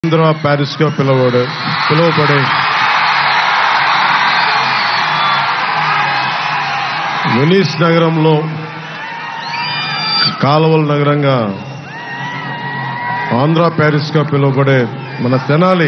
Andhra Paris గా పిలువబడే పిలువబడే వెనీస్ నగరంలో కాలువల నగరంగా ఆంధ్ర ప్యారిస్ గా పిలువబడే మన తెనాలి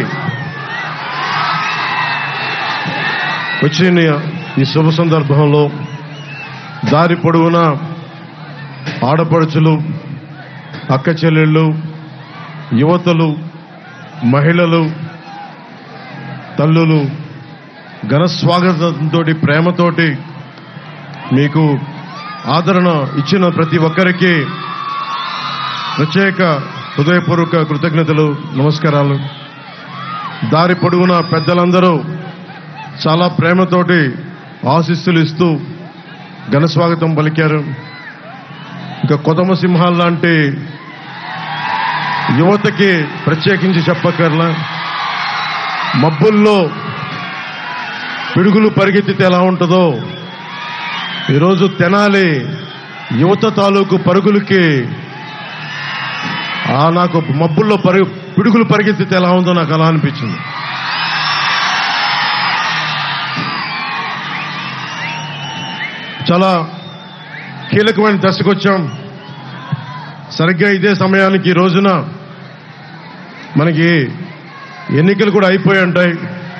వచ్చిన ఈ శుభ సందర్భంలో దారి పొడవునా ఆడపడుచులు అక్క చెల్లెళ్ళు యువతలు మహిళలు తల్లులు ఘన స్వాగతంతో ప్రేమతోటి మీకు ఆదరణ ఇచ్చిన ప్రతి ఒక్కరికి ప్రత్యేక హృదయపూర్వక కృతజ్ఞతలు నమస్కారాలు దారి పొడుగున పెద్దలందరూ చాలా ప్రేమతోటి ఆశీస్సులు ఇస్తూ ఘన స్వాగతం పలికారు ఇంకా కొదమ సింహాల్ లాంటి యువతకి ప్రత్యేకించి చెప్పక్కర్లా మబ్బుల్లో పిడుగులు పరిగెత్తితే ఎలా ఉంటుందో ఈరోజు తెనాలి యువత తాలూకు పరుగులకి ఆ నాకు మబ్బుల్లో పరి పిడుగులు పరిగెత్తితే ఎలా ఉందో నాకు అలా అనిపించింది చాలా కీలకమైన దశకు వచ్చాం సరిగ్గా ఇదే సమయానికి ఈ రోజున మనకి ఎన్నికలు కూడా అయిపోయి ఉంటాయి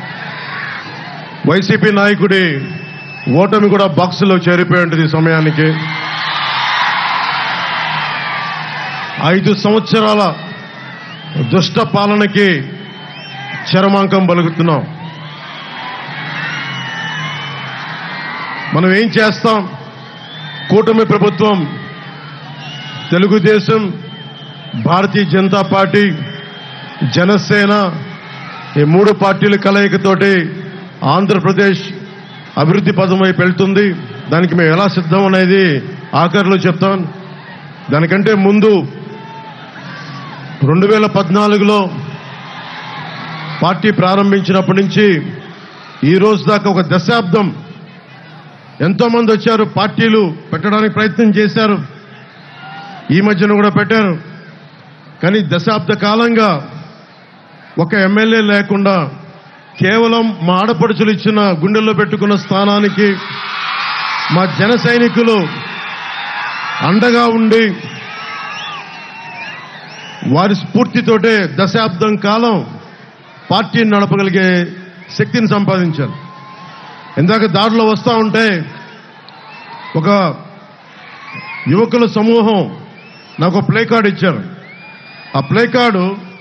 వైసీపీ నాయకుడి ఓటమి కూడా బాక్సులో చేరిపోయి ఉంటుంది ఈ సమయానికి ఐదు సంవత్సరాల దుష్ట పాలనకి చరమాంకం పలుకుతున్నాం మనం ఏం చేస్తాం కూటమి ప్రభుత్వం తెలుగుదేశం భారతీయ జనతా పార్టీ జనసేన ఈ మూడు పార్టీల కలయికతోటి ఆంధ్రప్రదేశ్ అభివృద్ధి పదం వైపు వెళ్తుంది దానికి మేము ఎలా సిద్ధం అనేది ఆఖరిలో చెప్తాం దానికంటే ముందు రెండు వేల పద్నాలుగులో పార్టీ ప్రారంభించినప్పటి నుంచి ఈ రోజు దాకా ఒక దశాబ్దం ఎంతో మంది వచ్చారు పార్టీలు పెట్టడానికి ప్రయత్నం చేశారు ఈ మధ్యన కూడా పెట్టారు కానీ దశాబ్ద కాలంగా ఒక ఎమ్మెల్యే లేకుండా కేవలం మా ఆడపడుచులు ఇచ్చిన గుండెల్లో పెట్టుకున్న స్థానానికి మా జన సైనికులు అండగా ఉండి వారి స్ఫూర్తితోటే దశాబ్దం కాలం పార్టీని నడపగలిగే శక్తిని సంపాదించారు ఇందాక దారిలో వస్తా ఉంటే ఒక యువకుల సమూహం నాకు ప్లే కార్డు ఇచ్చారు ఆ ప్లే కార్డు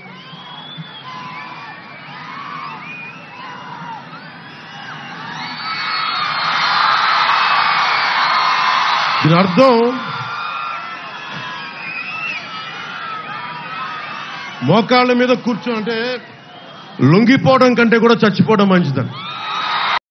దీని అర్థం మోకాళ్ళ మీద కూర్చో అంటే లొంగిపోవడం కంటే కూడా చచ్చిపోవడం మంచిదని